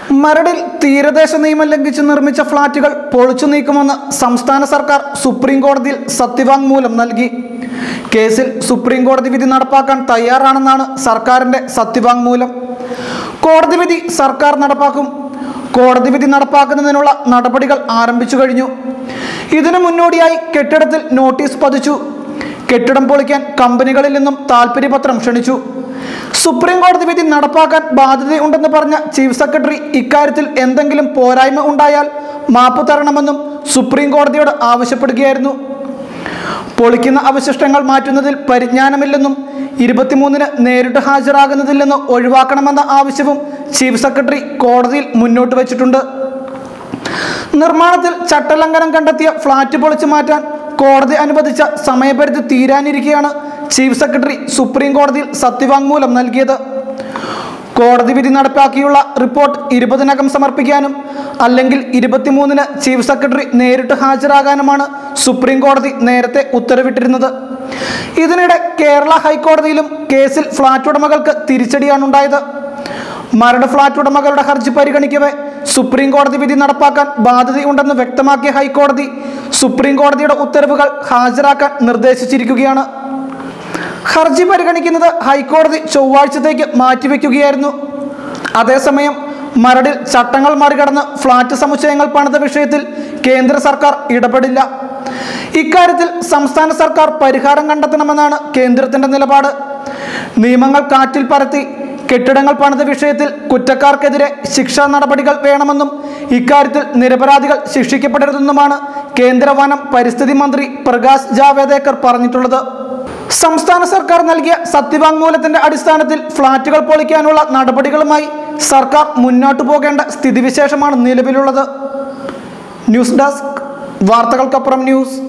മരടിൽ തീരദേശ നിയമം ലംഘിച്ച് നിർമ്മിച്ച ഫ്ളാറ്റുകൾ പൊളിച്ചു നീക്കുമെന്ന് സംസ്ഥാന സർക്കാർ സുപ്രീം കോടതിയിൽ സത്യവാങ്മൂലം നൽകി കേസിൽ സുപ്രീം കോടതി വിധി നടപ്പാക്കാൻ തയ്യാറാണെന്നാണ് സർക്കാരിന്റെ സത്യവാങ്മൂലം കോടതി വിധി സർക്കാർ നടപ്പാക്കും കോടതി വിധി നടപ്പാക്കുന്നതിനുള്ള നടപടികൾ ആരംഭിച്ചു കഴിഞ്ഞു ഇതിനു മുന്നോടിയായി കെട്ടിടത്തിൽ നോട്ടീസ് പതിച്ചു കെട്ടിടം പൊളിക്കാൻ കമ്പനികളിൽ നിന്നും താൽപ്പര്യപത്രം ക്ഷണിച്ചു സുപ്രീം കോടതി വിധി നടപ്പാക്കാൻ ബാധ്യതയുണ്ടെന്ന് പറഞ്ഞ ചീഫ് സെക്രട്ടറി ഇക്കാര്യത്തിൽ എന്തെങ്കിലും പോരായ്മ ഉണ്ടായാൽ മാപ്പ് തരണമെന്നും സുപ്രീം കോടതിയോട് ആവശ്യപ്പെടുകയായിരുന്നു പൊളിക്കുന്ന അവശിഷ്ടങ്ങൾ മാറ്റുന്നതിൽ പരിജ്ഞാനമില്ലെന്നും ഇരുപത്തിമൂന്നിന് നേരിട്ട് ഹാജരാകുന്നതിൽ നിന്ന് ഒഴിവാക്കണമെന്ന ആവശ്യവും ചീഫ് സെക്രട്ടറി കോടതിയിൽ മുന്നോട്ട് വച്ചിട്ടുണ്ട് നിർമ്മാണത്തിൽ ചട്ടലംഘനം കണ്ടെത്തിയ ഫ്ളാറ്റ് പൊളിച്ചു മാറ്റാൻ കോടതി അനുവദിച്ച സമയപരിധി തീരാനിരിക്കെയാണ് ചീഫ് സെക്രട്ടറി സുപ്രീം കോടതിയിൽ സത്യവാങ്മൂലം നൽകിയത് കോടതി വിധി നടപ്പാക്കിയുള്ള റിപ്പോർട്ട് ഇരുപതിനകം സമർപ്പിക്കാനും അല്ലെങ്കിൽ ഇരുപത്തിമൂന്നിന് ചീഫ് സെക്രട്ടറി നേരിട്ട് ഹാജരാകാനുമാണ് സുപ്രീം കോടതി നേരത്തെ ഉത്തരവിട്ടിരുന്നത് ഇതിനിടെ കേരള ഹൈക്കോടതിയിലും കേസിൽ ഫ്ളാറ്റ് ഉടമകൾക്ക് തിരിച്ചടിയാണുണ്ടായത് മരട് ഫ്ളാറ്റ് ഉടമകളുടെ ഹർജി പരിഗണിക്കവേ സുപ്രീം കോടതി വിധി നടപ്പാക്കാൻ ബാധ്യതയുണ്ടെന്ന് വ്യക്തമാക്കിയ ഹൈക്കോടതി സുപ്രീം കോടതിയുടെ ഉത്തരവുകൾ ഹാജരാക്കാൻ നിർദ്ദേശിച്ചിരിക്കുകയാണ് ഹർജി പരിഗണിക്കുന്നത് ഹൈക്കോടതി ചൊവ്വാഴ്ചത്തേക്ക് മാറ്റിവെക്കുകയായിരുന്നു അതേസമയം മരടിൽ ചട്ടങ്ങൾ മറികടന്ന് ഫ്ളാറ്റ് സമുച്ചയങ്ങൾ പണിത വിഷയത്തിൽ കേന്ദ്ര സർക്കാർ ഇടപെടില്ല ഇക്കാര്യത്തിൽ സംസ്ഥാന സർക്കാർ പരിഹാരം കണ്ടെത്തണമെന്നാണ് കേന്ദ്രത്തിന്റെ നിലപാട് നിയമങ്ങൾ കാറ്റിൽ പരത്തി കെട്ടിടങ്ങൾ പണിത വിഷയത്തിൽ കുറ്റക്കാർക്കെതിരെ ശിക്ഷാ നടപടികൾ വേണമെന്നും ഇക്കാര്യത്തിൽ നിരപരാധികൾ ശിക്ഷിക്കപ്പെടരുതെന്നുമാണ് കേന്ദ്ര വനം പരിസ്ഥിതി മന്ത്രി പ്രകാശ് ജാവേദേക്കർ പറഞ്ഞിട്ടുള്ളത് സംസ്ഥാന സർക്കാർ നൽകിയ സത്യവാങ്മൂലത്തിന്റെ അടിസ്ഥാനത്തിൽ ഫ്ളാറ്റുകൾ പൊളിക്കാനുള്ള നടപടികളുമായി സർക്കാർ മുന്നോട്ടു പോകേണ്ട സ്ഥിതിവിശേഷമാണ് നിലവിലുള്ളത് ന്യൂസ് ഡെസ്ക് വാർത്തകൾക്കപ്പുറം ന്യൂസ്